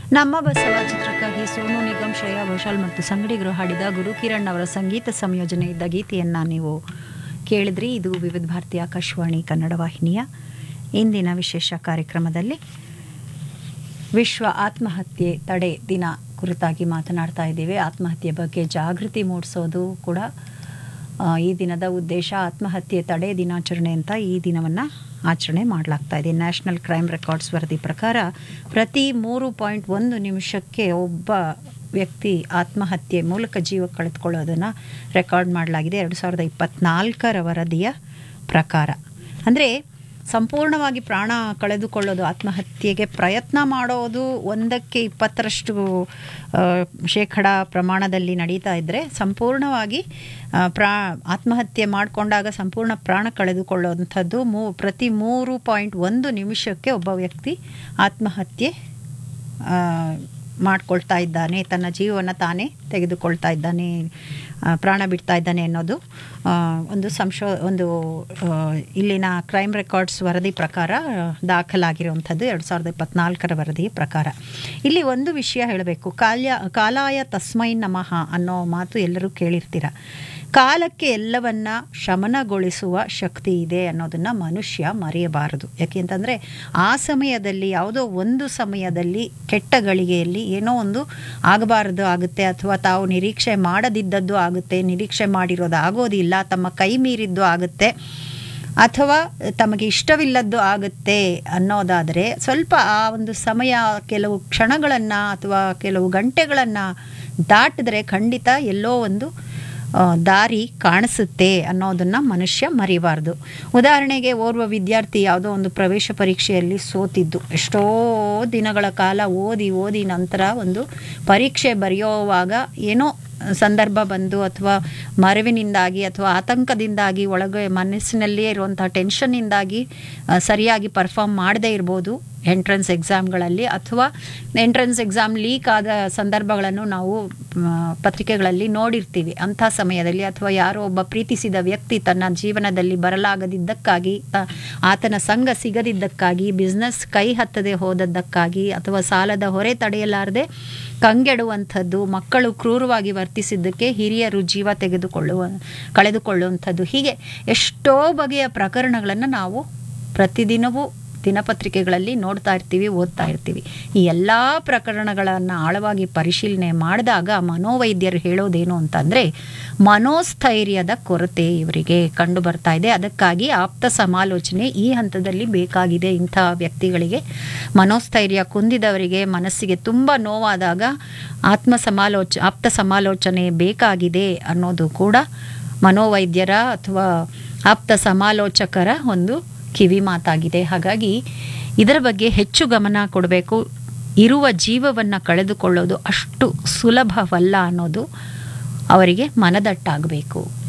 ನಮ್ಮ ಬಸವ ಚಿತ್ರಕ್ಕಾಗಿ ಸೋನು ನಿಗಮ್ ಶ್ರೇಯಾ ಘೋಷಾಲ್ ಮತ್ತು ಸಂಗಡಿಗರು ಹಾಡಿದ ಗುರು ಕಿರಣ್ ಅವರ ಸಂಗೀತ ಸಂಯೋಜನೆ ಇದ್ದ ಗೀತೆಯನ್ನು ನೀವು ಕೇಳಿದ್ರಿ ಇದು ವಿವಿಧ ಭಾರತಿ ಆಕಾಶವಾಣಿ ಕನ್ನಡ ವಾಹಿನಿಯ ಇಂದಿನ ವಿಶೇಷ ಕಾರ್ಯಕ್ರಮದಲ್ಲಿ ವಿಶ್ವ ಆತ್ಮಹತ್ಯೆ ತಡೆ ದಿನ ಕುರಿತಾಗಿ ಮಾತನಾಡ್ತಾ ಇದ್ದೀವಿ ಆತ್ಮಹತ್ಯೆ ಬಗ್ಗೆ ಜಾಗೃತಿ ಮೂಡಿಸೋದು ಕೂಡ ಆ, ಈ ದಿನದ ಉದ್ದೇಶ ಆತ್ಮಹತ್ಯೆ ತಡೆ ದಿನಾಚರಣೆ ಅಂತ ಈ ದಿನವನ್ನು ಆಚರಣೆ ಮಾಡಲಾಗ್ತಾ ಇದೆ ನ್ಯಾಷನಲ್ ಕ್ರೈಮ್ ರೆಕಾರ್ಡ್ಸ್ ವರದಿ ಪ್ರಕಾರ ಪ್ರತಿ ಮೂರು ಪಾಯಿಂಟ್ ಒಂದು ನಿಮಿಷಕ್ಕೆ ಒಬ್ಬ ವ್ಯಕ್ತಿ ಆತ್ಮಹತ್ಯೆ ಮೂಲಕ ಜೀವ ಕಳೆದುಕೊಳ್ಳೋದನ್ನು ರೆಕಾರ್ಡ್ ಮಾಡಲಾಗಿದೆ ಎರಡು ಸಾವಿರದ ಇಪ್ಪತ್ನಾಲ್ಕರ ವರದಿಯ ಪ್ರಕಾರ ಅಂದರೆ ಸಂಪೂರ್ಣವಾಗಿ ಪ್ರಾಣ ಕಳೆದುಕೊಳ್ಳೋದು ಆತ್ಮಹತ್ಯೆಗೆ ಪ್ರಯತ್ನ ಮಾಡೋದು ಒಂದಕ್ಕೆ ಇಪ್ಪತ್ತರಷ್ಟು ಆ, ಶೇಕಡ ಪ್ರಮಾಣದಲ್ಲಿ ನಡೀತಾ ಇದ್ದರೆ ಸಂಪೂರ್ಣವಾಗಿ ಆ, ಪ್ರಾ ಆತ್ಮಹತ್ಯೆ ಮಾಡಿಕೊಂಡಾಗ ಸಂಪೂರ್ಣ ಪ್ರಾಣ ಕಳೆದುಕೊಳ್ಳುವಂಥದ್ದು ಮೂ ಪ್ರತಿ ಮೂರು ಪಾಯಿಂಟ್ ಒಂದು ನಿಮಿಷಕ್ಕೆ ಒಬ್ಬ ವ್ಯಕ್ತಿ ಆತ್ಮಹತ್ಯೆ ಆ, ಮಾಡ್ಕೊಳ್ತಾ ಇದ್ದಾನೆ ತನ್ನ ಜೀವನ ತಾನೇ ತೆಗೆದುಕೊಳ್ತಾ ಇದ್ದಾನೆ ಆ, ಪ್ರಾಣ ಬಿಡ್ತಾ ಇದ್ದಾನೆ ಅನ್ನೋದು ಆ, ಒಂದು ಸಂಶೋ ಒಂದು ಆ, ಇಲ್ಲಿನ ಕ್ರೈಮ್ ರೆಕಾರ್ಡ್ಸ್ ವರದಿ ಪ್ರಕಾರ ಆ, ದಾಖಲಾಗಿರುವಂಥದ್ದು ಎರಡು ಸಾವಿರದ ಇಪ್ಪತ್ನಾಲ್ಕರ ವರದಿ ಪ್ರಕಾರ ಇಲ್ಲಿ ಒಂದು ವಿಷಯ ಹೇಳಬೇಕು ಕಾಲ್ಯ ಕಾಲಾಯ ತಸ್ಮೈ ನಮಃ ಅನ್ನೋ ಮಾತು ಎಲ್ಲರೂ ಕೇಳಿರ್ತೀರ ಕಾಲಕ್ಕೆ ಎಲ್ಲವನ್ನ ಶಮನಗೊಳಿಸುವ ಶಕ್ತಿ ಇದೆ ಅನ್ನೋದನ್ನು ಮನುಷ್ಯ ಮರೆಯಬಾರದು ಯಾಕೆಂತಂದರೆ ಆ ಸಮಯದಲ್ಲಿ ಯಾವುದೋ ಒಂದು ಸಮಯದಲ್ಲಿ ಕೆಟ್ಟ ಗಳಿಗೆಯಲ್ಲಿ ಏನೋ ಒಂದು ಆಗಬಾರದು ಆಗುತ್ತೆ ಅಥವಾ ತಾವು ನಿರೀಕ್ಷೆ ಮಾಡದಿದ್ದದ್ದು ಆಗುತ್ತೆ ನಿರೀಕ್ಷೆ ಮಾಡಿರೋದು ಆಗೋದಿಲ್ಲ ತಮ್ಮ ಕೈ ಮೀರಿದ್ದು ಆಗುತ್ತೆ ಅಥವಾ ತಮಗೆ ಇಷ್ಟವಿಲ್ಲದ್ದು ಆಗುತ್ತೆ ಅನ್ನೋದಾದರೆ ಸ್ವಲ್ಪ ಆ ಒಂದು ಸಮಯ ಕೆಲವು ಕ್ಷಣಗಳನ್ನು ಅಥವಾ ಕೆಲವು ಗಂಟೆಗಳನ್ನು ದಾಟಿದ್ರೆ ಖಂಡಿತ ಎಲ್ಲೋ ಒಂದು ಆ, ದಾರಿ ಕಾಣಿಸುತ್ತೆ ಅನ್ನೋದನ್ನು ಮನುಷ್ಯ ಮರಿಬಾರ್ದು ಉದಾಹರಣೆಗೆ ಓರ್ವ ವಿದ್ಯಾರ್ಥಿ ಯಾವುದೋ ಒಂದು ಪ್ರವೇಶ ಪರೀಕ್ಷೆಯಲ್ಲಿ ಸೋತಿದ್ದು ಎಷ್ಟೋ ದಿನಗಳ ಕಾಲ ಓದಿ ಓದಿ ನಂತರ ಒಂದು ಪರೀಕ್ಷೆ ಬರೆಯೋವಾಗ ಏನೋ ಸಂದರ್ಭ ಬಂದು ಅಥವಾ ಮರವಿನಿಂದಾಗಿ ಅಥವಾ ಆತಂಕದಿಂದಾಗಿ ಒಳಗೆ ಮನಸ್ಸಿನಲ್ಲಿಯೇ ಇರುವಂಥ ಟೆನ್ಷನ್ನಿಂದಾಗಿ ಆ, ಸರಿಯಾಗಿ ಪರ್ಫಾರ್ಮ್ ಮಾಡದೇ ಇರ್ಬೋದು ಎಂಟ್ರೆನ್ಸ್ ಎಕ್ಸಾಮ್ಗಳಲ್ಲಿ ಅಥವಾ ಎಂಟ್ರೆನ್ಸ್ ಎಕ್ಸಾಮ್ ಲೀಕ್ ಆದ ಸಂದರ್ಭಗಳನ್ನು ನಾವು ಆ, ಪತ್ರಿಕೆಗಳಲ್ಲಿ ನೋಡಿರ್ತೀವಿ ಅಂಥ ಸಮಯದಲ್ಲಿ ಅಥವಾ ಯಾರೋ ಒಬ್ಬ ಪ್ರೀತಿಸಿದ ವ್ಯಕ್ತಿ ತನ್ನ ಜೀವನದಲ್ಲಿ ಬರಲಾಗದಿದ್ದಕ್ಕಾಗಿ ತ- ಆತನ ಸಂಘ ಸಿಗದಿದ್ದಕ್ಕಾಗಿ ಬಿಸ್ನೆಸ್ ಕೈ ಹತ್ತದೆ ಹೋದದ್ದಕ್ಕಾಗಿ ಅಥವಾ ಸಾಲದ ಹೊರೆ ತಡೆಯಲಾರದೆ ಕಂಗೆಡುವಂಥದ್ದು ಮಕ್ಕಳು ಕ್ರೂರವಾಗಿ ವರ್ತಿಸಿದ್ದಕ್ಕೆ ಹಿರಿಯರು ಜೀವ ತೆಗೆದುಕೊಳ್ಳುವ ಕಳೆದುಕೊಳ್ಳುವಂಥದ್ದು ಹೀಗೆ ಎಷ್ಟೋ ಬಗೆಯ ಪ್ರಕರಣಗಳನ್ನು ನಾವು ಪ್ರತಿದಿನವೂ ದಿನಪತ್ರಿಕೆಗಳಲ್ಲಿ ನೋಡ್ತಾ ಇರ್ತೀವಿ ಓದ್ತಾ ಇರ್ತೀವಿ ಈ ಎಲ್ಲ ಪ್ರಕರಣಗಳನ್ನು ಆಳವಾಗಿ ಪರಿಶೀಲನೆ ಮಾಡಿದಾಗ ಮನೋವೈದ್ಯರು ಹೇಳೋದೇನು ಅಂತಂದರೆ ಮನೋಸ್ಥೈರ್ಯದ ಕೊರತೆ ಇವರಿಗೆ ಕಂಡು ಬರ್ತಾ ಇದೆ ಅದಕ್ಕಾಗಿ ಆಪ್ತ ಸಮಾಲೋಚನೆ ಈ ಹಂತದಲ್ಲಿ ಬೇಕಾಗಿದೆ ಇಂಥ ವ್ಯಕ್ತಿಗಳಿಗೆ ಮನೋಸ್ಥೈರ್ಯ ಕುಂದಿದವರಿಗೆ ಮನಸ್ಸಿಗೆ ತುಂಬ ನೋವಾದಾಗ ಆತ್ಮ ಸಮಾಲೋಚ ಆಪ್ತ ಸಮಾಲೋಚನೆ ಬೇಕಾಗಿದೆ ಅನ್ನೋದು ಕೂಡ ಮನೋವೈದ್ಯರ ಅಥವಾ ಆಪ್ತ ಸಮಾಲೋಚಕರ ಒಂದು ಕಿವಿ ಮಾತಾಗಿದೆ ಹಾಗಾಗಿ ಇದರ ಬಗ್ಗೆ ಹೆಚ್ಚು ಗಮನ ಕೊಡಬೇಕು ಇರುವ ಜೀವವನ್ನು ಕಳೆದುಕೊಳ್ಳೋದು ಅಷ್ಟು ಸುಲಭವಲ್ಲ ಅನ್ನೋದು ಅವರಿಗೆ ಮನದಟ್ಟಾಗಬೇಕು